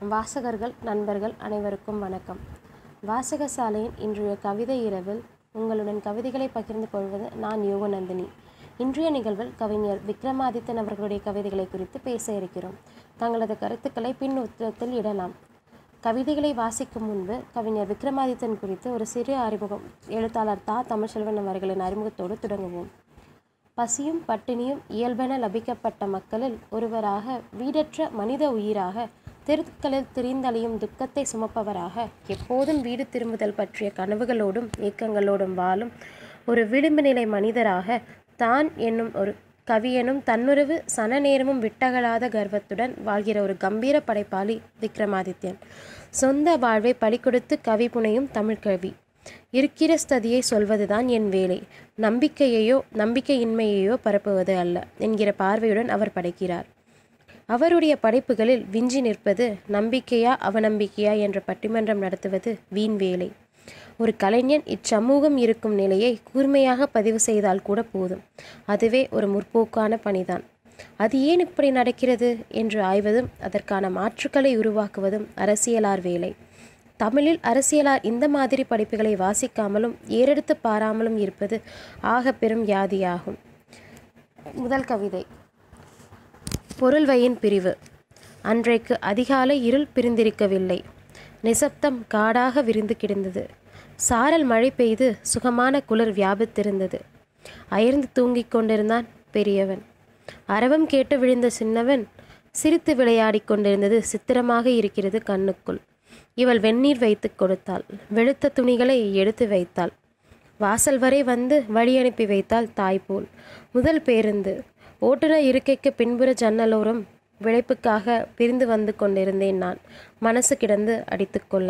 வாசகர்கள் நண்பர்கள் அனைவருக்கும் வணக்கம் வாசகசாலையின் இன்றைய கவிதை இரவில் உங்களுடன் கவிதைகளை பகிர்ந்து கொள்வது நான் யோகநந்தினி இன்றைய நிகழ்வில் கவிஞர் விக்ரமாதித்தன் அவர்களுடைய கவிதைகளை குறித்து பேச இருக்கிறோம் தங்களது கருத்துக்களை பின் உத்தரத்தில் இடலாம் கவிதைகளை வாசிக்கும் முன்பு கவிஞர் விக்ரமாதித்தன் குறித்து ஒரு சிறு அறிமுகம் எழுத்தாளர் தா தமிழ்செல்வன் அவர்களின் அறிமுகத்தோடு தொடங்குவோம் பசியும் பட்டினியும் இயல்பென லபிக்கப்பட்ட மக்களில் ஒருவராக வீடற்ற மனித உயிராக தெருக்களில் திரிந்தலையும் துக்கத்தை சுமப்பவராக எப்போதும் வீடு திரும்புதல் பற்றிய கனவுகளோடும் ஏக்கங்களோடும் வாழும் ஒரு விளிம்பு நிலை மனிதராக தான் என்னும் ஒரு கவியனும் தன்னுறவு சன நேரமும் விட்டகலாத கர்வத்துடன் வாழ்கிற ஒரு கம்பீர படைப்பாளி விக்ரமாதித்யன் சொந்த வாழ்வை பலிகொடுத்து கவி புனையும் தமிழ்கவி இருக்கிற ஸ்ததியை சொல்வதுதான் என் வேலை நம்பிக்கையையோ நம்பிக்கையின்மையையோ பரப்புவது அல்ல என்கிற பார்வையுடன் அவர் படைக்கிறார் அவருடைய படைப்புகளில் விஞ்சி நிற்பது நம்பிக்கையா அவநம்பிக்கையா என்ற பட்டிமன்றம் நடத்துவது வீண் வேலை ஒரு கலைஞன் இச்சமூகம் இருக்கும் நிலையை கூர்மையாக பதிவு செய்தால் கூட போதும் அதுவே ஒரு முற்போக்கான பணிதான் அது ஏன் இப்படி நடக்கிறது என்று ஆய்வதும் அதற்கான மாற்றுக்களை உருவாக்குவதும் அரசியலார் வேலை தமிழில் அரசியலார் இந்த மாதிரி படைப்புகளை வாசிக்காமலும் ஏறெடுத்து பாராமலும் இருப்பது ஆக பெரும் வியாதியாகும் முதல் கவிதை பொருள்வையின் பிரிவு அன்றைக்கு அதிகாலை இருள் பிரிந்திருக்கவில்லை நிசப்தம் காடாக விரிந்து கிடந்தது சாரல் மழை பெய்து சுகமான குளிர் வியாபித்திருந்தது அயர்ந்து தூங்கிக் கொண்டிருந்தான் பெரியவன் அரவம் கேட்டு விழுந்த சின்னவன் சிரித்து விளையாடிக் கொண்டிருந்தது சித்திரமாக இருக்கிறது கண்ணுக்குள் இவள் வெந்நீர் வைத்து கொடுத்தாள் வெளுத்த துணிகளை எடுத்து வைத்தாள் வாசல் வரை வந்து வழி அனுப்பி வைத்தாள் தாய் போல் முதல் பேருந்து ஓட்டுநர் இருக்கைக்கு பின்புற ஜன்னலோரம் விளைப்புக்காக பிரிந்து வந்து கொண்டிருந்தேன் நான் மனசு கிடந்து அடித்துக்கொள்ள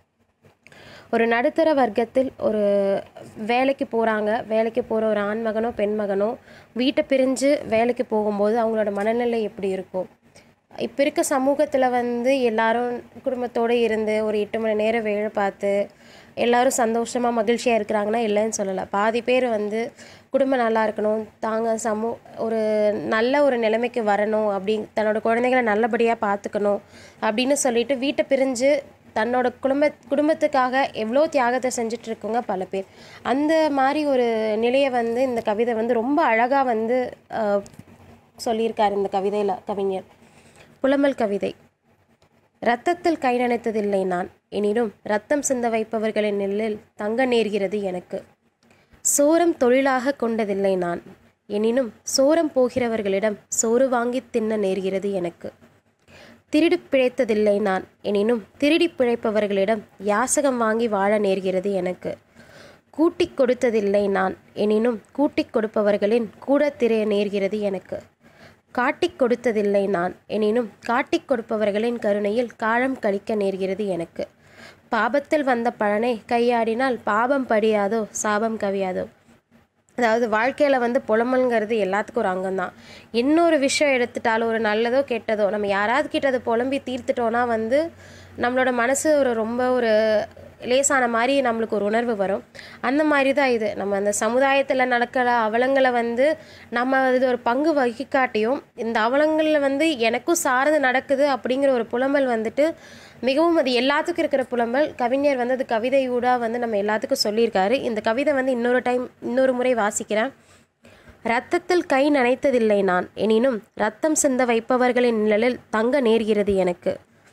ஒரு நடுத்தர வர்க்கத்தில் ஒரு வேலைக்கு போகிறாங்க வேலைக்கு போகிற ஒரு ஆண் மகனோ பெண் மகனோ வீட்டை பிரிஞ்சு வேலைக்கு போகும்போது அவங்களோட மனநிலை எப்படி இருக்கும் இப்போ இருக்க சமூகத்தில் வந்து எல்லாரும் குடும்பத்தோடு இருந்து ஒரு எட்டு மணி நேரம் வேலை பார்த்து எல்லாரும் சந்தோஷமாக மகிழ்ச்சியாக இருக்கிறாங்கன்னா இல்லைன்னு சொல்லலை பாதி பேர் வந்து குடும்பம் நல்லா இருக்கணும் தாங்க சமூ ஒரு நல்ல ஒரு நிலைமைக்கு வரணும் அப்படி தன்னோட குழந்தைகளை நல்லபடியாக பார்த்துக்கணும் அப்படின்னு சொல்லிட்டு வீட்டை பிரிஞ்சு தன்னோட குடும்ப குடும்பத்துக்காக எவ்வளோ தியாகத்தை செஞ்சுட்டு இருக்கவங்க பல பேர் அந்த மாதிரி ஒரு நிலையை வந்து இந்த கவிதை வந்து ரொம்ப அழகாக வந்து சொல்லியிருக்கார் இந்த கவிதையில் கவிஞர் புலம்பல் கவிதை இரத்தத்தில் கை நனைத்ததில்லை நான் எனினும் ரத்தம் சிந்த வைப்பவர்களின் நெல்லில் தங்க நேர்கிறது எனக்கு சோரம் தொழிலாக கொண்டதில்லை நான் எனினும் சோரம் போகிறவர்களிடம் சோறு வாங்கி தின்ன நேர்கிறது எனக்கு திருடி பிழைத்ததில்லை நான் எனினும் திருடி பிழைப்பவர்களிடம் யாசகம் வாங்கி வாழ நேர்கிறது எனக்கு கூட்டிக் கொடுத்ததில்லை நான் எனினும் கூட்டிக் கொடுப்பவர்களின் கூட திரைய நேர்கிறது எனக்கு காட்டிக் கொடுத்ததில்லை நான் எனினும் காட்டிக் கொடுப்பவர்களின் கருணையில் காலம் கழிக்க நேர்கிறது எனக்கு பாபத்தில் வந்த பலனை கையாடினால் பாபம் படியாதோ சாபம் கவியாதோ அதாவது வாழ்க்கையில் வந்து புலம்பல்ங்கிறது எல்லாத்துக்கும் ஒரு அங்கம் தான் இன்னொரு விஷயம் எடுத்துட்டாலும் ஒரு நல்லதோ கெட்டதோ நம்ம யாராவது கிட்ட அதை புலம்பி தீர்த்துட்டோன்னா வந்து நம்மளோட மனசு ஒரு ரொம்ப ஒரு லேசான மாதிரி நம்மளுக்கு ஒரு உணர்வு வரும் அந்த மாதிரி தான் இது நம்ம அந்த சமுதாயத்தில் நடக்கிற அவலங்களை வந்து நம்ம இது ஒரு பங்கு வகிக்காட்டியும் இந்த அவலங்களில் வந்து எனக்கும் சார்ந்து நடக்குது அப்படிங்கிற ஒரு புலம்பல் வந்துட்டு மிகவும் அது எல்லாத்துக்கும் இருக்கிற புலம்பல் கவிஞர் வந்து அது கவிதையூடாக வந்து நம்ம எல்லாத்துக்கும் சொல்லியிருக்காரு இந்த கவிதை வந்து இன்னொரு டைம் இன்னொரு முறை வாசிக்கிறேன் ரத்தத்தில் கை நனைத்ததில்லை நான் எனினும் ரத்தம் சிந்த வைப்பவர்களின் நிழலில் தங்க நேர்கிறது எனக்கு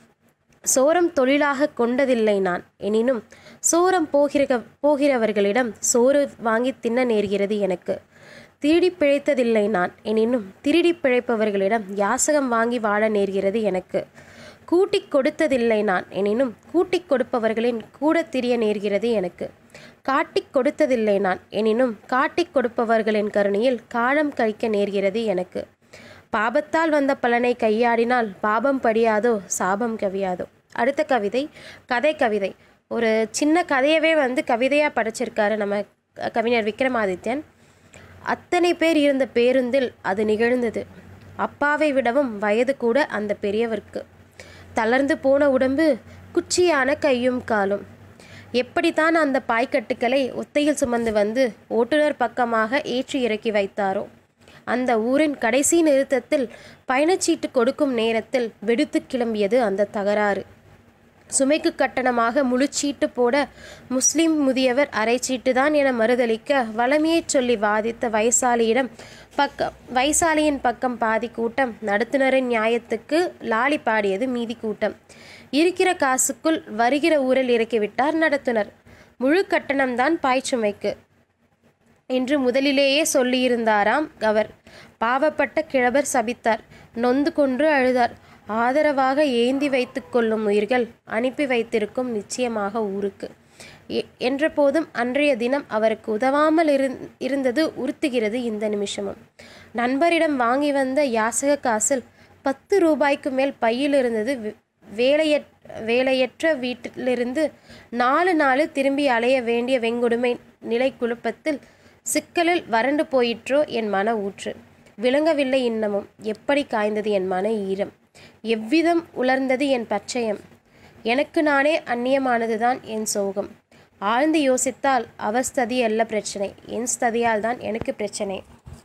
சோரம் தொழிலாக கொண்டதில்லை நான் எனினும் சோரம் போகிற போகிறவர்களிடம் சோறு வாங்கி தின்ன நேர்கிறது எனக்கு திருடி பிழைத்ததில்லை நான் எனினும் திருடி பிழைப்பவர்களிடம் யாசகம் வாங்கி வாழ நேர்கிறது எனக்கு கூட்டிக் கொடுத்ததில்லை நான் எனினும் கூட்டிக் கொடுப்பவர்களின் கூட திரிய நேர்கிறது எனக்கு காட்டிக் கொடுத்ததில்லை நான் எனினும் காட்டிக் கொடுப்பவர்களின் கருணையில் காலம் கழிக்க நேர்கிறது எனக்கு பாபத்தால் வந்த பலனை கையாடினால் பாபம் படியாதோ சாபம் கவியாதோ அடுத்த கவிதை கதை கவிதை ஒரு சின்ன கதையவே வந்து கவிதையாக படைச்சிருக்காரு நம்ம கவிஞர் விக்ரமாதித்யன் அத்தனை பேர் இருந்த பேருந்தில் அது நிகழ்ந்தது அப்பாவை விடவும் வயது கூட அந்த பெரியவருக்கு தளர்ந்து போன உடம்பு குச்சியான கையும் காலும் எப்படித்தான் அந்த பாய்க்கட்டுக்களை ஒத்தையில் சுமந்து வந்து ஓட்டுநர் பக்கமாக ஏற்றி இறக்கி வைத்தாரோ அந்த ஊரின் கடைசி நிறுத்தத்தில் பயணச்சீட்டு கொடுக்கும் நேரத்தில் வெடித்து கிளம்பியது அந்த தகராறு சுமைக்கு கட்டணமாக முழுச்சீட்டு போட முஸ்லிம் முதியவர் அரைச்சீட்டு தான் என மறுதளிக்க வளமையைச் சொல்லி வாதித்த வைசாலியிடம் பக்கம் வைசாலியின் பக்கம் பாதி கூட்டம் நடத்துனரின் நியாயத்துக்கு லாலி பாடியது மீதி கூட்டம் இருக்கிற காசுக்குள் வருகிற ஊரில் இறக்கிவிட்டார் நடத்துனர் முழு கட்டணம்தான் பாய்ச்சுமைக்கு என்று முதலிலேயே சொல்லியிருந்தாராம் அவர் பாவப்பட்ட கிழவர் சபித்தார் நொந்து கொன்று அழுதார் ஆதரவாக ஏந்தி வைத்து கொள்ளும் உயிர்கள் அனுப்பி வைத்திருக்கும் நிச்சயமாக ஊருக்கு எ- என்ற போதும் அன்றைய தினம் அவருக்கு உதவாமல் இருந் இருந்தது உறுத்துகிறது இந்த நிமிஷமும் நண்பரிடம் வாங்கி வந்த யாசக காசில் பத்து ரூபாய்க்கு மேல் பையில் இருந்தது வே- வேலையற் வேலையற்ற வீட்டிலிருந்து நாலு நாள் திரும்பி அலைய வேண்டிய வெங்கொடுமை நிலை குழப்பத்தில் சிக்கலில் வறண்டு போயிற்றோ என் மன ஊற்று விளங்கவில்லை இன்னமும் எப்படி காய்ந்தது என் மன ஈரம் எவ்விதம் உலர்ந்தது என் பச்சயம் எனக்கு நானே அந்நியமானதுதான் என் சோகம் ஆழ்ந்து யோசித்தால் அவர் ஸ்ததி அல்ல பிரச்சனை என் ஸ்ததியால் தான் எனக்கு பிரச்சனை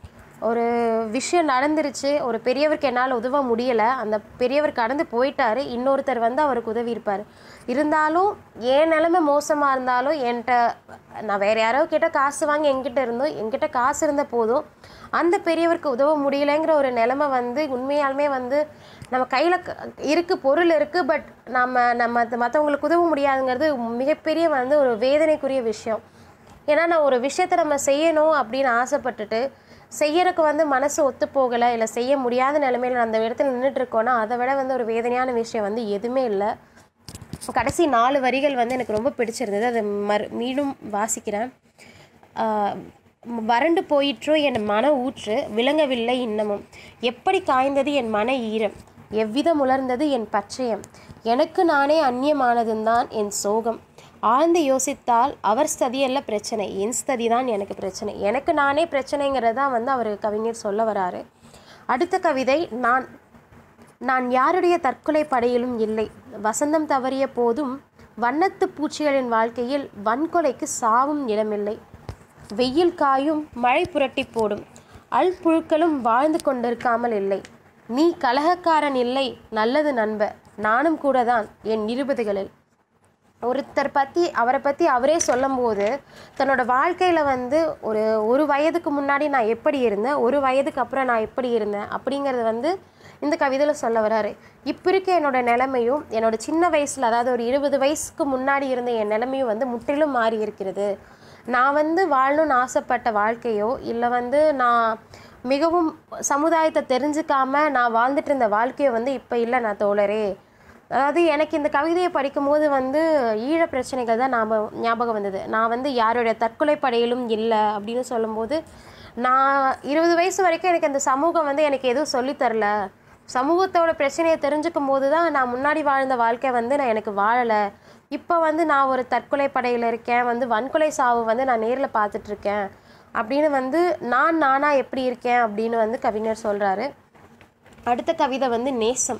ஒரு விஷயம் நடந்துருச்சு ஒரு பெரியவருக்கு என்னால் உதவ முடியலை அந்த பெரியவர் கடந்து போயிட்டாரு இன்னொருத்தர் வந்து அவருக்கு உதவி இருப்பார் இருந்தாலும் என் நிலைமை மோசமாக இருந்தாலும் என்கிட்ட நான் வேறு யாரோ கிட்ட காசு வாங்கி என்கிட்ட இருந்தோ என்கிட்ட காசு இருந்த போதும் அந்த பெரியவருக்கு உதவ முடியலைங்கிற ஒரு நிலைமை வந்து உண்மையாலுமே வந்து நம்ம கையில் இருக்குது பொருள் இருக்குது பட் நம்ம நம்ம மற்றவங்களுக்கு உதவ முடியாதுங்கிறது மிகப்பெரிய வந்து ஒரு வேதனைக்குரிய விஷயம் ஏன்னா நான் ஒரு விஷயத்த நம்ம செய்யணும் அப்படின்னு ஆசைப்பட்டுட்டு செய்யறதுக்கு வந்து மனசு ஒத்து போகலை இல்லை செய்ய முடியாத நிலைமையில அந்த இடத்துல நின்றுட்டு இருக்கோன்னா அதை விட வந்து ஒரு வேதனையான விஷயம் வந்து எதுவுமே இல்லை கடைசி நாலு வரிகள் வந்து எனக்கு ரொம்ப பிடிச்சிருந்தது அதை மறு மீண்டும் வாசிக்கிறேன் ஆஹ் வறண்டு போயிற்றோ என் மன ஊற்று விளங்கவில்லை இன்னமும் எப்படி காய்ந்தது என் மன ஈரம் எவ்விதம் உலர்ந்தது என் பச்சையம் எனக்கு நானே அந்நியமானதுதான் என் சோகம் ஆழ்ந்து யோசித்தால் அவர் ஸ்ததியல்ல பிரச்சனை என் ஸ்ததி தான் எனக்கு பிரச்சனை எனக்கு நானே பிரச்சனைங்கிறது தான் வந்து அவர் கவிஞர் சொல்ல வராரு அடுத்த கவிதை நான் நான் யாருடைய தற்கொலை படையிலும் இல்லை வசந்தம் தவறிய போதும் வண்ணத்து பூச்சிகளின் வாழ்க்கையில் வன்கொலைக்கு சாவும் இடமில்லை வெயில் காயும் மழை புரட்டி போடும் அல் புழுக்களும் வாழ்ந்து கொண்டிருக்காமல் இல்லை நீ கலகக்காரன் இல்லை நல்லது நண்ப நானும் கூட தான் என் இருபதுகளில் ஒருத்தர் பற்றி அவரை பற்றி அவரே சொல்லும்போது தன்னோட வாழ்க்கையில் வந்து ஒரு ஒரு வயதுக்கு முன்னாடி நான் எப்படி இருந்தேன் ஒரு வயதுக்கு அப்புறம் நான் எப்படி இருந்தேன் அப்படிங்கிறது வந்து இந்த கவிதையில் சொல்ல வராரு இப்போ இருக்க என்னோட நிலைமையும் என்னோட சின்ன வயசில் அதாவது ஒரு இருபது வயசுக்கு முன்னாடி இருந்த என் நிலைமையும் வந்து முற்றிலும் மாறி இருக்கிறது நான் வந்து வாழணும்னு ஆசைப்பட்ட வாழ்க்கையோ இல்லை வந்து நான் மிகவும் சமுதாயத்தை தெரிஞ்சுக்காம நான் வாழ்ந்துட்டு இருந்த வாழ்க்கையோ வந்து இப்போ இல்லை நான் தோழரே அதாவது எனக்கு இந்த கவிதையை படிக்கும்போது வந்து ஈழ பிரச்சனைகள் தான் ஞாபகம் ஞாபகம் வந்தது நான் வந்து யாருடைய தற்கொலை படையிலும் இல்லை அப்படின்னு சொல்லும்போது நான் இருபது வயசு வரைக்கும் எனக்கு இந்த சமூகம் வந்து எனக்கு எதுவும் சொல்லித் தரல சமூகத்தோட பிரச்சனையை தெரிஞ்சுக்கும் போது தான் நான் முன்னாடி வாழ்ந்த வாழ்க்கை வந்து நான் எனக்கு வாழலை இப்போ வந்து நான் ஒரு தற்கொலை படையில் இருக்கேன் வந்து வன்கொலை சாவு வந்து நான் நேரில் பார்த்துட்ருக்கேன் அப்படின்னு வந்து நான் நானாக எப்படி இருக்கேன் அப்படின்னு வந்து கவிஞர் சொல்கிறாரு அடுத்த கவிதை வந்து நேசம்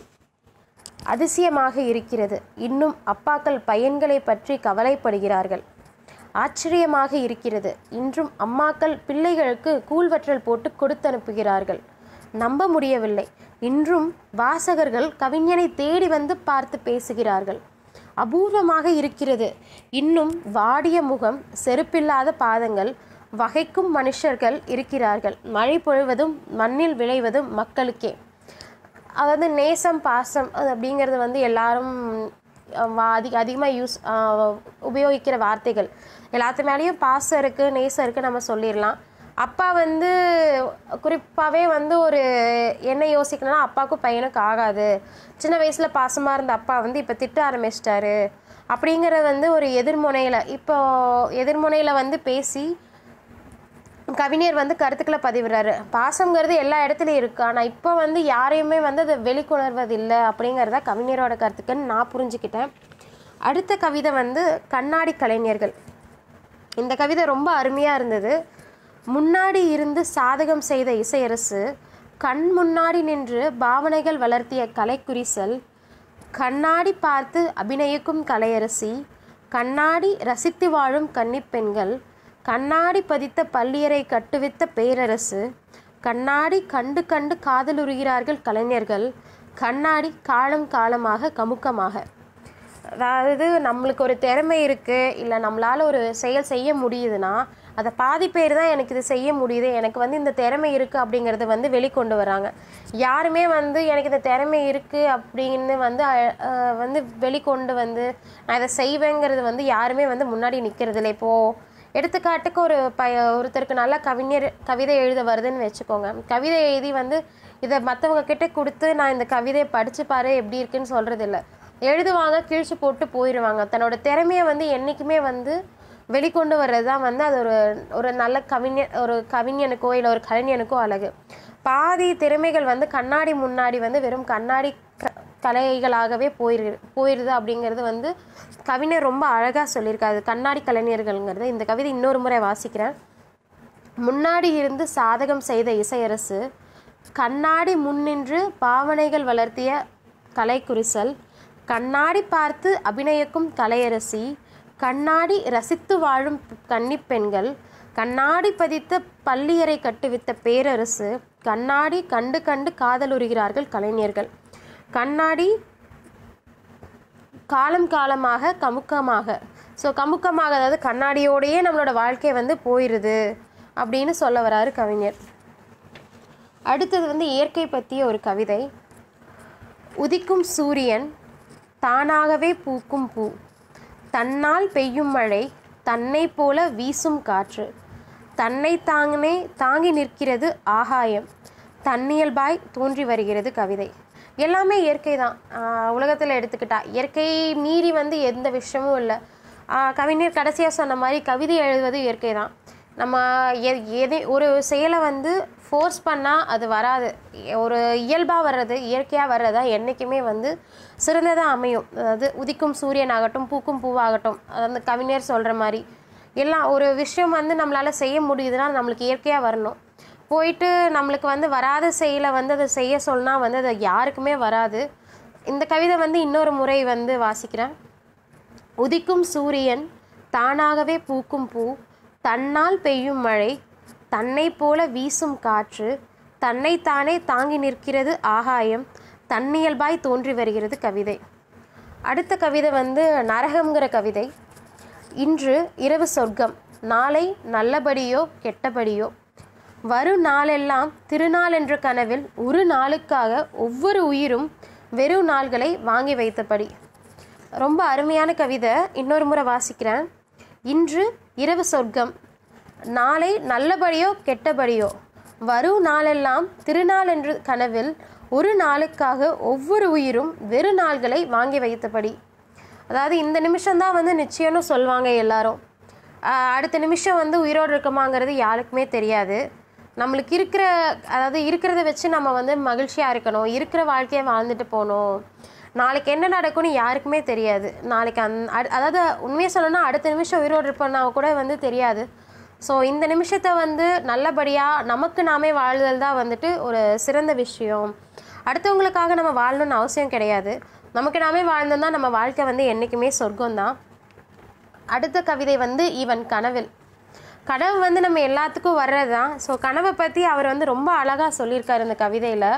அதிசயமாக இருக்கிறது இன்னும் அப்பாக்கள் பையன்களை பற்றி கவலைப்படுகிறார்கள் ஆச்சரியமாக இருக்கிறது இன்றும் அம்மாக்கள் பிள்ளைகளுக்கு கூழ்வற்றல் போட்டு கொடுத்தனுப்புகிறார்கள் நம்ப முடியவில்லை இன்றும் வாசகர்கள் கவிஞனை தேடி வந்து பார்த்து பேசுகிறார்கள் அபூர்வமாக இருக்கிறது இன்னும் வாடிய முகம் செருப்பில்லாத பாதங்கள் வகைக்கும் மனுஷர்கள் இருக்கிறார்கள் மழை பொழிவதும் மண்ணில் விளைவதும் மக்களுக்கே அதாவது நேசம் பாசம் அது அப்படிங்கிறது வந்து எல்லாரும் அஹ், வா- அதிக அதிகமாக யூஸ் உபயோகிக்கிற வார்த்தைகள் எல்லாத்து மேலேயும் பாசம் இருக்குது நேசம் இருக்குது நம்ம சொல்லிடலாம் அப்பா வந்து குறிப்பாகவே வந்து ஒரு என்ன யோசிக்கணும்னா அப்பாவுக்கும் பையனுக்கும் ஆகாது சின்ன வயசில் பாசமாக இருந்த அப்பா வந்து இப்போ திட்ட ஆரம்பிச்சிட்டாரு அப்படிங்கிறது வந்து ஒரு எதிர்முனையில் இப்போ எதிர்முனையில் வந்து பேசி கவிஞர் வந்து கருத்துக்களை பதிவிடுறாரு பாசங்கிறது எல்லா இடத்துலையும் இருக்கு ஆனால் இப்போ வந்து யாரையுமே வந்து அதை வெளிக்கொணர்வதில்லை அப்படிங்கிறத கவிஞரோட கருத்துக்குன்னு நான் புரிஞ்சுக்கிட்டேன் அடுத்த கவிதை வந்து கண்ணாடி கலைஞர்கள் இந்த கவிதை ரொம்ப அருமையாக இருந்தது முன்னாடி இருந்து சாதகம் செய்த இசையரசு கண் முன்னாடி நின்று பாவனைகள் வளர்த்திய கலைக்குரிசல் கண்ணாடி பார்த்து அபிநயிக்கும் கலையரசி கண்ணாடி ரசித்து வாழும் கன்னிப் பெண்கள் கண்ணாடி பதித்த பள்ளியறை கட்டுவித்த பேரரசு கண்ணாடி கண்டு கண்டு காதலுறுகிறார்கள் கலைஞர்கள் கண்ணாடி காலம் காலமாக கமுக்கமாக அதாவது நம்மளுக்கு ஒரு திறமை இருக்குது இல்லை நம்மளால் ஒரு செயல் செய்ய முடியுதுன்னா அதை பாதி பேர் தான் எனக்கு இது செய்ய முடியுது எனக்கு வந்து இந்த திறமை இருக்குது அப்படிங்கிறத வந்து வெளிக்கொண்டு வராங்க யாருமே வந்து எனக்கு இந்த திறமை இருக்குது அப்படின்னு வந்து அஹ், வந்து வெளிக்கொண்டு வந்து நான் இதை செய்வேங்கிறது வந்து யாருமே வந்து முன்னாடி நிற்கிறது இல்லை இப்போது எடுத்துக்காட்டுக்கு ஒரு ப ஒருத்தருக்கு நல்ல கவிஞர் கவிதை எழுத வருதுன்னு வச்சுக்கோங்க கவிதை எழுதி வந்து இதை மற்றவங்க கிட்ட கொடுத்து நான் இந்த கவிதையை படிச்சு பாரு எப்படி இருக்குன்னு சொல்கிறது இல்லை எழுதுவாங்க கிழிச்சு போட்டு போயிடுவாங்க தன்னோட திறமையை வந்து என்றைக்குமே வந்து வெளிக்கொண்டு வர்றது தான் வந்து அது ஒரு ஒரு நல்ல கவிஞர் ஒரு கவிஞனுக்கோ இல்லை ஒரு கலைஞனுக்கோ அழகு பாதி திறமைகள் வந்து கண்ணாடி முன்னாடி வந்து வெறும் கண்ணாடி க கலைகளாகவே போயிரு போயிடுது அப்படிங்கிறது வந்து கவிஞர் ரொம்ப அழகாக சொல்லியிருக்காரு கண்ணாடி கலைஞர்கள்ங்கிறது இந்த கவிதை இன்னொரு முறை வாசிக்கிறேன் முன்னாடி இருந்து சாதகம் செய்த இசையரசு கண்ணாடி முன்னின்று பாவனைகள் வளர்த்திய கலைக்குரிசல் கண்ணாடி பார்த்து அபிநயிக்கும் கலையரசி கண்ணாடி ரசித்து வாழும் கன்னிப் பெண்கள் கண்ணாடி பதித்த பள்ளியறை கட்டுவித்த பேரரசு கண்ணாடி கண்டு கண்டு காதலுறுகிறார்கள் கலைஞர்கள் கண்ணாடி காலம் காலமாக கமுக்கமாக ஸோ கமுக்கமாக அதாவது கண்ணாடியோடையே நம்மளோட வாழ்க்கை வந்து போயிடுது அப்படின்னு சொல்ல வராரு கவிஞர் அடுத்தது வந்து இயற்கை பற்றிய ஒரு கவிதை உதிக்கும் சூரியன் தானாகவே பூக்கும் பூ தன்னால் பெய்யும் மழை தன்னை போல வீசும் காற்று தன்னை தாங்கனே தாங்கி நிற்கிறது ஆகாயம் தன்னியல்பாய் தோன்றி வருகிறது கவிதை எல்லாமே இயற்கை தான் உலகத்தில் எடுத்துக்கிட்டா இயற்கை மீறி வந்து எந்த விஷயமும் இல்லை கவிஞர் கடைசியாக சொன்ன மாதிரி கவிதை எழுதுவது இயற்கை தான் நம்ம எ- எதை ஒரு செயலை வந்து ஃபோர்ஸ் பண்ணால் அது வராது ஒரு இயல்பாக வர்றது இயற்கையாக வர்றதா என்றைக்குமே வந்து சிறந்ததாக அமையும் அதாவது உதிக்கும் சூரியன் ஆகட்டும் பூக்கும் பூவாகட்டும் அது அந்த கவிஞர் சொல்கிற மாதிரி எல்லாம் ஒரு விஷயம் வந்து நம்மளால் செய்ய முடியுதுன்னா நம்மளுக்கு இயற்கையாக வரணும் போயிட்டு நம்மளுக்கு வந்து வராத செயலை வந்து அதை செய்ய சொன்னா வந்து அது யாருக்குமே வராது இந்த கவிதை வந்து இன்னொரு முறை வந்து வாசிக்கிறேன் உதிக்கும் சூரியன் தானாகவே பூக்கும் பூ தன்னால் பெய்யும் மழை தன்னைப் போல வீசும் காற்று தன்னைத்தானே தாங்கி நிற்கிறது ஆகாயம் தன்னியல்பாய் தோன்றி வருகிறது கவிதை அடுத்த கவிதை வந்து நரகம்ங்கிற கவிதை இன்று இரவு சொர்க்கம் நாளை நல்லபடியோ கெட்டபடியோ வரும் நாளெல்லாம் திருநாள் என்ற கனவில் ஒரு நாளுக்காக ஒவ்வொரு உயிரும் வெறும் நாள்களை வாங்கி வைத்தபடி ரொம்ப அருமையான கவிதை இன்னொரு முறை வாசிக்கிறேன் இன்று இரவு சொர்க்கம் நாளை நல்லபடியோ கெட்டபடியோ வரும் நாளெல்லாம் திருநாள் என்று கனவில் ஒரு நாளுக்காக ஒவ்வொரு உயிரும் வெறு நாள்களை வாங்கி வைத்தபடி அதாவது இந்த நிமிஷம்தான் வந்து நிச்சயம்னு சொல்லுவாங்க எல்லாரும் ஆஹ் அடுத்த நிமிஷம் வந்து உயிரோடு இருக்கமாங்கிறது யாருக்குமே தெரியாது நம்மளுக்கு இருக்கிற அதாவது இருக்கிறத வச்சு நம்ம வந்து மகிழ்ச்சியாக இருக்கணும் இருக்கிற வாழ்க்கையை வாழ்ந்துட்டு போகணும் நாளைக்கு என்ன நடக்கும்னு யாருக்குமே தெரியாது நாளைக்கு அந் அடு- அதாவது உண்மையை சொல்லணும்னா அடுத்த நிமிஷம் உயிரோடு இருப்போம்னா கூட வந்து தெரியாது ஸோ இந்த நிமிஷத்தை வந்து நல்லபடியாக நமக்கு நாமே வாழ்தல் தான் வந்துட்டு ஒரு சிறந்த விஷயம் அடுத்தவங்களுக்காக நம்ம வாழணும்னு அவசியம் கிடையாது நமக்கு நாமே வாழ்ந்தோம்னா நம்ம வாழ்க்கை வந்து என்றைக்குமே சொர்க்கம் தான் அடுத்த கவிதை வந்து இவன் கனவில் கனவு வந்து நம்ம எல்லாத்துக்கும் வர்றது தான் ஸோ கனவை பற்றி அவர் வந்து ரொம்ப அழகாக சொல்லியிருக்காரு இந்த கவிதையில்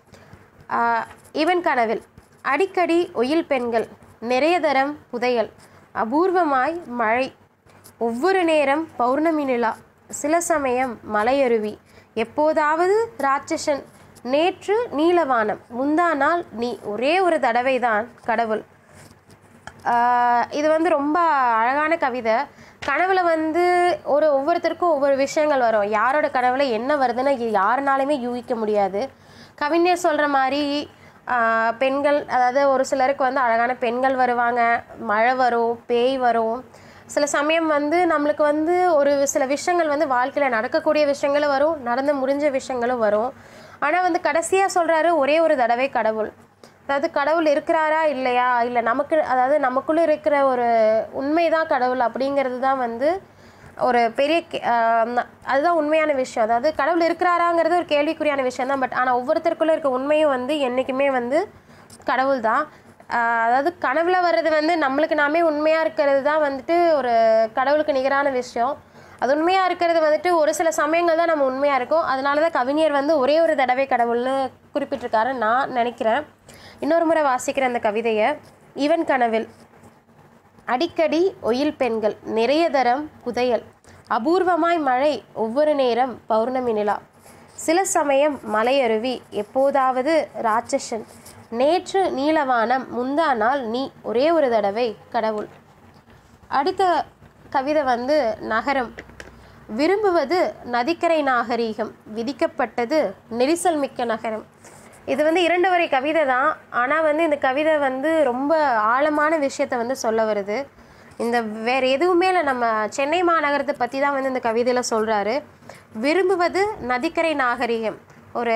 இவன் கனவில் அடிக்கடி ஒயில் பெண்கள் நிறைய தரம் புதையல் அபூர்வமாய் மழை ஒவ்வொரு நேரம் பௌர்ணமி நிலா சில சமயம் மலையருவி எப்போதாவது ராட்சசன் நேற்று நீலவானம் முந்தா நாள் நீ ஒரே ஒரு தடவை தான் கடவுள் ஆஹ் இது வந்து ரொம்ப அழகான கவிதை கனவுல வந்து ஒரு ஒவ்வொருத்தருக்கும் ஒவ்வொரு விஷயங்கள் வரும் யாரோட கனவுல என்ன வருதுன்னு இது யாருனாலுமே யூகிக்க முடியாது கவிஞர் சொல்கிற மாதிரி ஆஹ் பெண்கள் அதாவது ஒரு சிலருக்கு வந்து அழகான பெண்கள் வருவாங்க மழை வரும் பேய் வரும் சில சமயம் வந்து நம்மளுக்கு வந்து ஒரு சில விஷயங்கள் வந்து வாழ்க்கையில் நடக்கக்கூடிய விஷயங்களும் வரும் நடந்து முடிஞ்ச விஷயங்களும் வரும் ஆனால் வந்து கடைசியாக சொல்கிறாரு ஒரே ஒரு தடவை கடவுள் அதாவது கடவுள் இருக்கிறாரா இல்லையா இல்லை நமக்கு அதாவது நமக்குள்ள இருக்கிற ஒரு உண்மைதான் கடவுள் அப்படிங்கிறது தான் வந்து ஒரு பெரிய கே- ஆஹ் ந- அதுதான் உண்மையான விஷயம் அதாவது கடவுள் இருக்கிறாராங்கிறது ஒரு கேள்விக்குறியான விஷயம் தான் பட் ஆனால் ஒவ்வொருத்தருக்குள்ள இருக்க உண்மையும் வந்து என்றைக்குமே வந்து கடவுள் தான் ஆஹ் அதாவது கனவுல வர்றது வந்து நம்மளுக்கு நாமே உண்மையாக இருக்கிறது தான் வந்துட்டு ஒரு கடவுளுக்கு நிகரான விஷயம் அது உண்மையாக இருக்கிறது வந்துட்டு ஒரு சில சமயங்கள் தான் நம்ம உண்மையாக இருக்கும் அதனால தான் கவிஞர் வந்து ஒரே ஒரு தடவை கடவுள்னு குறிப்பிட்டிருக்காரு நான் நினைக்கிறேன் இன்னொரு முறை வாசிக்கிற அந்த கவிதையை இவன் கனவில் அடிக்கடி ஒயில் பெண்கள் நிறைய தரம் புதையல் அபூர்வமாய் மழை ஒவ்வொரு நேரம் பௌர்ணமி நிலா சில சமயம் மலையருவி எப்போதாவது ராட்சசன் நேற்று நீலவானம் முந்தா நாள் நீ ஒரே ஒரு தடவை கடவுள் அடுத்த கவிதை வந்து நகரம் விரும்புவது நதிக்கரை நாகரீகம் விதிக்கப்பட்டது நெரிசல் மிக்க நகரம் இது வந்து இரண்டு வரி கவிதை தான் ஆனால் வந்து இந்த கவிதை வந்து ரொம்ப ஆழமான விஷயத்தை வந்து சொல்ல வருது இந்த வேறு எதுவுமே இல்லை நம்ம சென்னை மாநகரத்தை பற்றி தான் வந்து இந்த கவிதையில் சொல்கிறாரு விரும்புவது நதிக்கரை நாகரீகம் ஒரு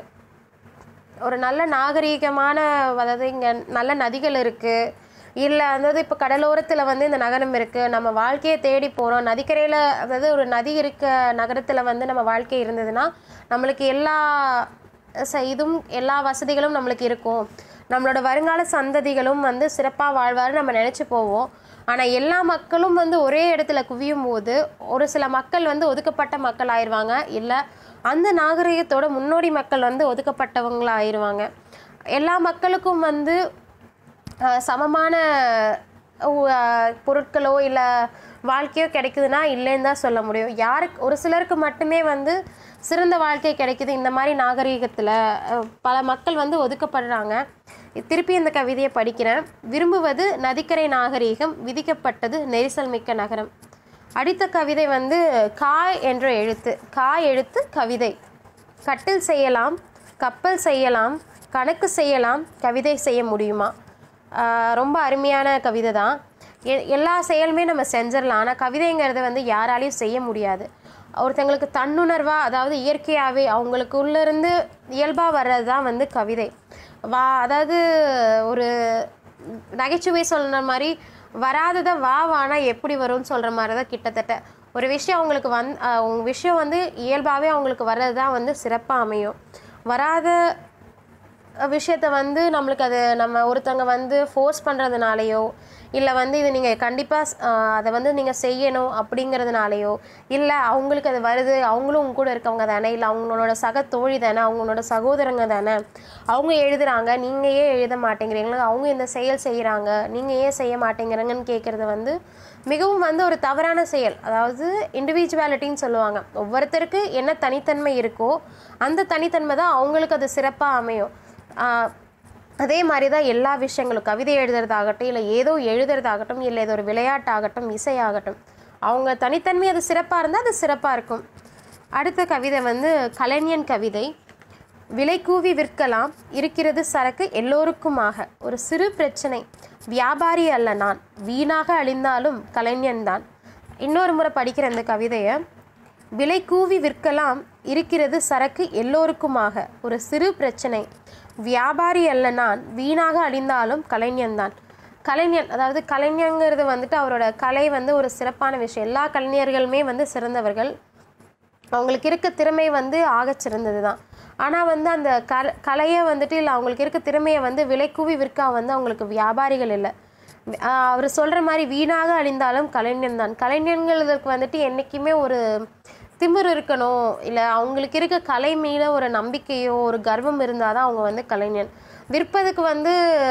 ஒரு நல்ல நாகரீகமான அதாவது இங்கே நல்ல நதிகள் இருக்குது இல்லை அதாவது இப்போ கடலோரத்தில் வந்து இந்த நகரம் இருக்குது நம்ம வாழ்க்கையை தேடி போகிறோம் நதிக்கரையில் அதாவது ஒரு நதி இருக்க நகரத்தில் வந்து நம்ம வாழ்க்கை இருந்ததுன்னா நம்மளுக்கு எல்லா ச இதுவும் எல்லா வசதிகளும் நம்மளுக்கு இருக்கும் நம்மளோட வருங்கால சந்ததிகளும் வந்து சிறப்பாக வாழ்வாரு நம்ம நினச்சி போவோம் ஆனால் எல்லா மக்களும் வந்து ஒரே இடத்துல குவியும் போது ஒரு சில மக்கள் வந்து ஒதுக்கப்பட்ட மக்கள் ஆயிடுவாங்க இல்லை அந்த நாகரிகத்தோட முன்னோடி மக்கள் வந்து ஒதுக்கப்பட்டவங்களா ஆயிடுவாங்க எல்லா மக்களுக்கும் வந்து அஹ், சமமான உ- அஹ், பொருட்களோ இல்லை வாழ்க்கையோ கிடைக்குதுன்னா இல்லைன்னு தான் சொல்ல முடியும் யாருக்கு ஒரு சிலருக்கு மட்டுமே வந்து சிறந்த வாழ்க்கை கிடைக்குது இந்த மாதிரி நாகரீகத்தில் பல மக்கள் வந்து ஒதுக்கப்படுறாங்க திருப்பி இந்த கவிதையை படிக்கிறேன் விரும்புவது நதிக்கரை நாகரீகம் விதிக்கப்பட்டது நெரிசல் மிக்க நகரம் அடுத்த கவிதை வந்து காய் என்ற எழுத்து காய் எழுத்து கவிதை கட்டில் செய்யலாம் கப்பல் செய்யலாம் கணக்கு செய்யலாம் கவிதை செய்ய முடியுமா ஆஹ் ரொம்ப அருமையான கவிதை தான் எ- எல்லா செயலுமே நம்ம செஞ்சிடலாம் ஆனால் கவிதைங்கிறத வந்து யாராலையும் செய்ய முடியாது ஒருத்தங்களுக்கு தன்னுணர்வா அதாவது இயற்கையாகவே அவங்களுக்கு உள்ளேருந்து இயல்பாக வர்றது தான் வந்து கவிதை வா அதாவது ஒரு நகைச்சுவை சொல்ற மாதிரி வராததை வா வானா எப்படி வரும்னு சொல்கிற மாதிரி தான் கிட்டத்தட்ட ஒரு விஷயம் அவங்களுக்கு வந் அஹ் உங்க விஷயம் வந்து இயல்பாகவே அவங்களுக்கு வர்றது தான் வந்து சிறப்பாக அமையும் வராத விஷயத்த வந்து நம்மளுக்கு அது நம்ம ஒருத்தவங்க வந்து ஃபோர்ஸ் பண்ணுறதுனாலையோ இல்லை வந்து இது நீங்கள் கண்டிப்பாக அதை வந்து நீங்கள் செய்யணும் அப்படிங்கிறதுனாலையோ இல்லை அவங்களுக்கு அது வருது அவங்களும் உங்க கூட இருக்கவங்க தானே இல்லை அவங்களோட சக தோழி தானே அவங்களோட சகோதரங்க தானே அவங்க எழுதுறாங்க நீங்கள் ஏன் எழுத மாட்டேங்கிறீங்களா அவங்க இந்த செயல் செய்கிறாங்க நீங்கள் ஏன் செய்ய மாட்டேங்கிறீங்கன்னு கேட்குறது வந்து மிகவும் வந்து ஒரு தவறான செயல் அதாவது இண்டிவிஜுவாலிட்டின்னு சொல்லுவாங்க ஒவ்வொருத்தருக்கு என்ன தனித்தன்மை இருக்கோ அந்த தனித்தன்மை தான் அவங்களுக்கு அது சிறப்பாக அமையும் ஆஹ் அதே மாதிரி தான் எல்லா விஷயங்களும் கவிதை எழுதுறதாகட்டும் இல்லை ஏதோ எழுதுறதாகட்டும் இல்லை ஏதோ ஒரு விளையாட்டாகட்டும் இசையாகட்டும் அவங்க தனித்தன்மை அது சிறப்பாக இருந்தால் அது சிறப்பாக இருக்கும் அடுத்த கவிதை வந்து கலைஞன் கவிதை விலை கூவி விற்கலாம் இருக்கிறது சரக்கு எல்லோருக்குமாக ஒரு சிறு பிரச்சனை வியாபாரி அல்ல நான் வீணாக அழிந்தாலும் கலைஞன்தான் இன்னொரு முறை படிக்கிற இந்த கவிதையை விலை கூவி விற்கலாம் இருக்கிறது சரக்கு எல்லோருக்குமாக ஒரு சிறு பிரச்சனை வியாபாரி அல்ல நான் வீணாக அழிந்தாலும் கலைஞன்தான் கலைஞன் அதாவது கலைஞங்கிறது வந்துட்டு அவரோட கலை வந்து ஒரு சிறப்பான விஷயம் எல்லா கலைஞர்களுமே வந்து சிறந்தவர்கள் அவங்களுக்கு இருக்க திறமை வந்து ஆகச் சிறந்தது தான் ஆனால் வந்து அந்த கல கலையை வந்துட்டு இல்லை அவங்களுக்கு இருக்க திறமையை வந்து விலைக்கூவி விற்க வந்து அவங்களுக்கு வியாபாரிகள் இல்லை ஆஹ் அவர் சொல்கிற மாதிரி வீணாக அழிந்தாலும் கலைஞன் தான் கலைஞர்களுக்கு வந்துட்டு என்றைக்குமே ஒரு திமிரு இருக்கணும் இல்லை அவங்களுக்கு இருக்க கலை மீது ஒரு நம்பிக்கையோ ஒரு கர்வம் இருந்தால் தான் அவங்க வந்து கலைஞன் விற்பதுக்கு வந்து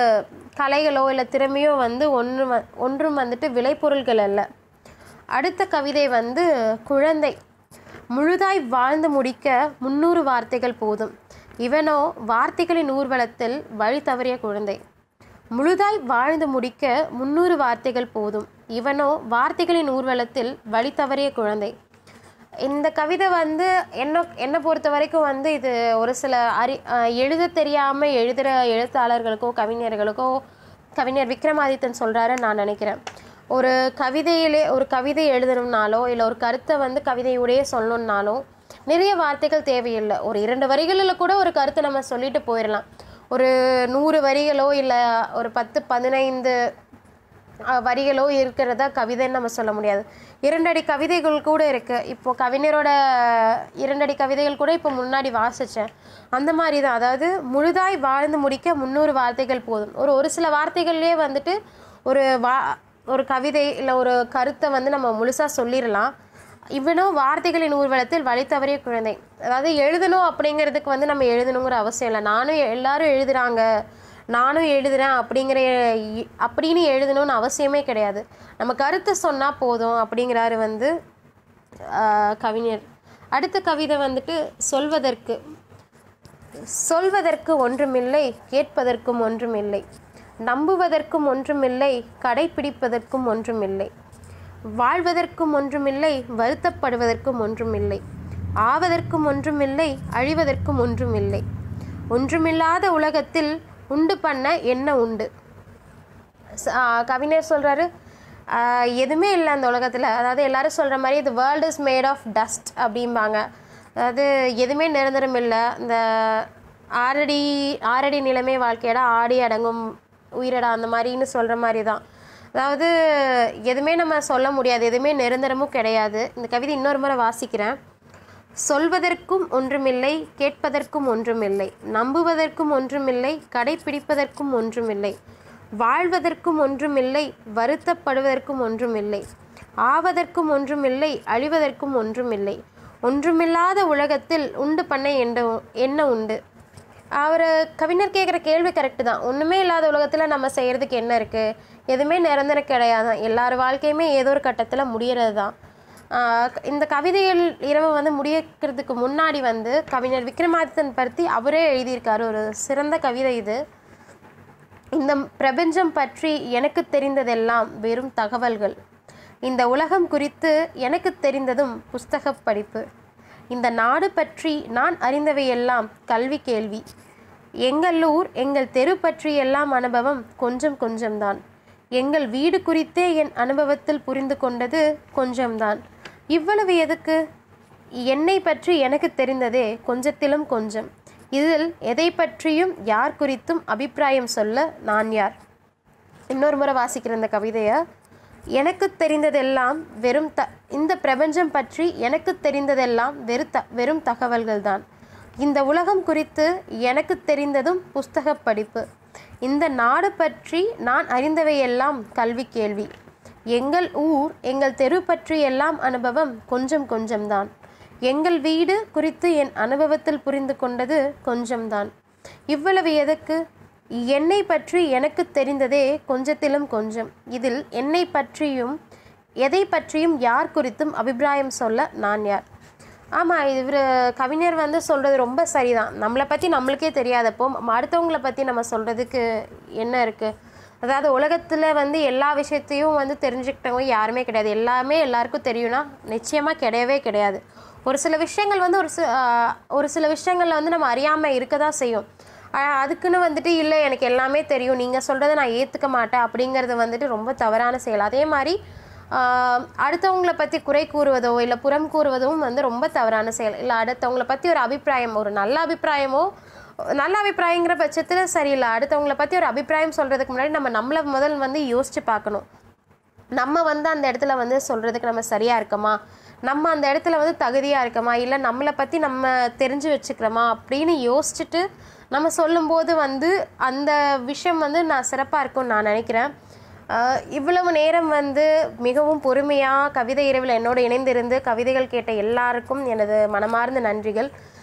கலைகளோ இல்லை திறமையோ வந்து ஒன்று வ- ஒன்றும் வந்துட்டு விளைபொருள்கள் அல்ல அடுத்த கவிதை வந்து குழந்தை முழுதாய் வாழ்ந்து முடிக்க முன்னூறு வார்த்தைகள் போதும் இவனோ வார்த்தைகளின் ஊர்வலத்தில் வழி தவறிய குழந்தை முழுதாய் வாழ்ந்து முடிக்க முன்னூறு வார்த்தைகள் போதும் இவனோ வார்த்தைகளின் ஊர்வலத்தில் வழி தவறிய குழந்தை இந்த கவிதை வந்து என்ன என்னை பொறுத்த வரைக்கும் வந்து இது ஒரு சில அறி அஹ் எழுத தெரியாமல் எழுதுகிற எழுத்தாளர்களுக்கோ கவிஞர்களுக்கோ கவிஞர் விக்ரமாதித்தன் சொல்கிறாரு நான் நினைக்கிறேன் ஒரு கவிதையிலே ஒரு கவிதை எழுதணும்னாலோ இல்லை ஒரு கருத்தை வந்து கவிதையோடயே சொல்லணும்னாலும் நிறைய வார்த்தைகள் தேவையில்லை ஒரு இரண்டு வரிகளில் கூட ஒரு கருத்தை நம்ம சொல்லிட்டு போயிடலாம் ஒரு நூறு வரிகளோ இல்லை ஒரு பத்து பதினைந்து அஹ், வரிகளோ இருக்கிறதா கவிதைன்னு நம்ம சொல்ல முடியாது இரண்டடி கவிதைகள் கூட இருக்கு இப்போ கவிஞரோட இரண்டடி கவிதைகள் கூட இப்போ முன்னாடி வாசித்தேன் அந்த மாதிரி தான் அதாவது முழுதாய் வாழ்ந்து முடிக்க முந்நூறு வார்த்தைகள் போதும் ஒரு ஒரு சில வார்த்தைகள்லேயே வந்துட்டு ஒரு வா ஒரு கவிதை இல்லை ஒரு கருத்தை வந்து நம்ம முழுசாக சொல்லிடலாம் இவனும் வார்த்தைகளின் ஊர்வலத்தில் வழி தவறிய குழந்தை அதாவது எழுதணும் அப்படிங்கிறதுக்கு வந்து நம்ம எழுதணுங்கிற அவசியம் இல்லை நானும் எ- எல்லாரும் எழுதுறாங்க நானும் எழுதுறேன் அப்படிங்கிற இ- அப்படின்னு எழுதணும்னு அவசியமே கிடையாது நம்ம கருத்தை சொன்னால் போதும் அப்படிங்கிறாரு வந்து ஆஹ், கவிஞர் அடுத்த கவிதை வந்துட்டு சொல்வதற்கு சொல்வதற்கு ஒன்றுமில்லை கேட்பதற்கும் ஒன்றுமில்லை நம்புவதற்கும் ஒன்றுமில்லை கடைப்பிடிப்பதற்கும் ஒன்றுமில்லை வாழ்வதற்கும் ஒன்றுமில்லை வருத்தப்படுவதற்கும் ஒன்றுமில்லை ஆவதற்கும் ஒன்றுமில்லை அழிவதற்கும் ஒன்றுமில்லை ஒன்றுமில்லாத உலகத்தில் உண்டு பண்ண என்ன உண்டு ச- ஆ, கவிஞர் சொல்கிறாரு எதுவுமே இல்லை அந்த உலகத்தில் அதாவது எல்லாரும் சொல்கிற மாதிரி இது world is made of dust அப்படிம்பாங்க அதாவது எதுவுமே நிரந்தரம் இல்லை இந்த ஆறடி ஆறடி நிலைமை வாழ்க்கையடா ஆடி அடங்கும் உயிரடா அந்த மாதிரின்னு சொல்கிற மாதிரி தான் அதாவது எதுவுமே நம்ம சொல்ல முடியாது எதுவுமே நிரந்தரமும் கிடையாது இந்த கவிதை இன்னொரு முறை வாசிக்கிறேன் சொல்வதற்கும் ஒன்றுமில்லை கேட்பதற்கும் ஒன்றுமில்லை நம்புவதற்கும் ஒன்றுமில்லை கடைப்பிடிப்பதற்கும் ஒன்றுமில்லை வாழ்வதற்கும் ஒன்றுமில்லை வருத்தப்படுவதற்கும் ஒன்றுமில்லை ஆவதற்கும் ஒன்றுமில்லை அழிவதற்கும் ஒன்றுமில்லை ஒன்றுமில்லாத உலகத்தில் உண்டு பண்ண என்ன என்ன உண்டு அவர் கவிஞர் கேட்குற கேள்வி கரெக்டு தான் ஒன்றுமே இல்லாத உலகத்தில் நம்ம செய்கிறதுக்கு என்ன இருக்குது எதுவுமே நிரந்தரம் கிடையாது எல்லார் வாழ்க்கையுமே ஏதோ ஒரு கட்டத்தில் முடியறது தான் ஆஹ் இந்த கவிதைகள் இரவு வந்து முடியறதுக்கு முன்னாடி வந்து கவிஞர் விக்ரமாதித்தன் பற்றி அவரே எழுதியிருக்காரு ஒரு சிறந்த கவிதை இது இந்த பிரபஞ்சம் பற்றி எனக்கு தெரிந்ததெல்லாம் வெறும் தகவல்கள் இந்த உலகம் குறித்து எனக்கு தெரிந்ததும் புஸ்தகப் படிப்பு இந்த நாடு பற்றி நான் அறிந்தவையெல்லாம் கல்வி கேள்வி எங்கள் ஊர் எங்கள் தெரு பற்றியெல்லாம் அனுபவம் கொஞ்சம் கொஞ்சம்தான் எங்கள் வீடு குறித்தே என் அனுபவத்தில் புரிந்து கொண்டது கொஞ்சம்தான் இவ்வளவு எதுக்கு என்னை பற்றி எனக்கு தெரிந்ததே கொஞ்சத்திலும் கொஞ்சம் இதில் எதை பற்றியும் யார் குறித்தும் அபிப்பிராயம் சொல்ல நான் யார் இன்னொரு முறை வாசிக்கிற இந்த கவிதையை எனக்கு தெரிந்ததெல்லாம் வெறும் த இந்த பிரபஞ்சம் பற்றி எனக்கு தெரிந்ததெல்லாம் வெறு த வெறும் தகவல்கள் தான் இந்த உலகம் குறித்து எனக்கு தெரிந்ததும் புஸ்தக படிப்பு இந்த நாடு பற்றி நான் அறிந்தவையெல்லாம் கல்வி கேள்வி எங்கள் ஊர் எங்கள் தெரு பற்றி எல்லாம் அனுபவம் கொஞ்சம் கொஞ்சம்தான் எங்கள் வீடு குறித்து என் அனுபவத்தில் புரிந்து கொண்டது கொஞ்சம்தான் இவ்வளவு எதற்கு என்னை பற்றி எனக்கு தெரிந்ததே கொஞ்சத்திலும் கொஞ்சம் இதில் என்னை பற்றியும் எதை பற்றியும் யார் குறித்தும் அபிப்பிராயம் சொல்ல நான் யார் ஆமாம் இவர் கவிஞர் வந்து சொல்கிறது ரொம்ப சரிதான் நம்மளை பற்றி நம்மளுக்கே தெரியாதப்போ ம- அடுத்தவங்கள பற்றி நம்ம சொல்கிறதுக்கு என்ன இருக்குது அதாவது உலகத்தில் வந்து எல்லா விஷயத்தையும் வந்து தெரிஞ்சுக்கிட்டவங்க யாருமே கிடையாது எல்லாமே எல்லாருக்கும் தெரியும்னா நிச்சயமாக கிடையவே கிடையாது ஒரு சில விஷயங்கள் வந்து ஒரு சி ஆஹ் ஒரு சில விஷயங்களில் வந்து நம்ம அறியாமல் இருக்க தான் செய்யும் ஆஹ் அதுக்குன்னு வந்துட்டு இல்லை எனக்கு எல்லாமே தெரியும் நீங்கள் சொல்கிறத நான் ஏற்றுக்க மாட்டேன் அப்படிங்கிறது வந்துட்டு ரொம்ப தவறான செயல் அதே மாதிரி ஆஹ் அடுத்தவங்களை பற்றி குறை கூறுவதோ இல்லை புறம் கூறுவதும் வந்து ரொம்ப தவறான செயல் இல்லை அடுத்தவங்களை பற்றி ஒரு அபிப்பிராயம் ஒரு நல்ல அபிப்பிராயமோ நல்ல அபிப்பிராயங்கிற பட்சத்தில் சரியில்லை அடுத்தவங்களை பற்றி ஒரு அபிப்பிராயம் சொல்கிறதுக்கு முன்னாடி நம்ம நம்மளை முதல் வந்து யோசித்து பார்க்கணும் நம்ம வந்து அந்த இடத்துல வந்து சொல்கிறதுக்கு நம்ம சரியாக இருக்கோமா நம்ம அந்த இடத்துல வந்து தகுதியாக இருக்கோமா இல்லை நம்மளை பற்றி நம்ம தெரிஞ்சு வச்சுக்கிறோமா அப்படின்னு யோசிச்சுட்டு நம்ம சொல்லும்போது வந்து அந்த விஷயம் வந்து நான் சிறப்பாக இருக்கும்னு நான் நினைக்கிறேன் ஆஹ் இவ்வளவு நேரம் வந்து மிகவும் பொறுமையாக கவிதை இரவில் என்னோடு இணைந்திருந்து கவிதைகள் கேட்ட எல்லாருக்கும் எனது மனமார்ந்த நன்றிகள்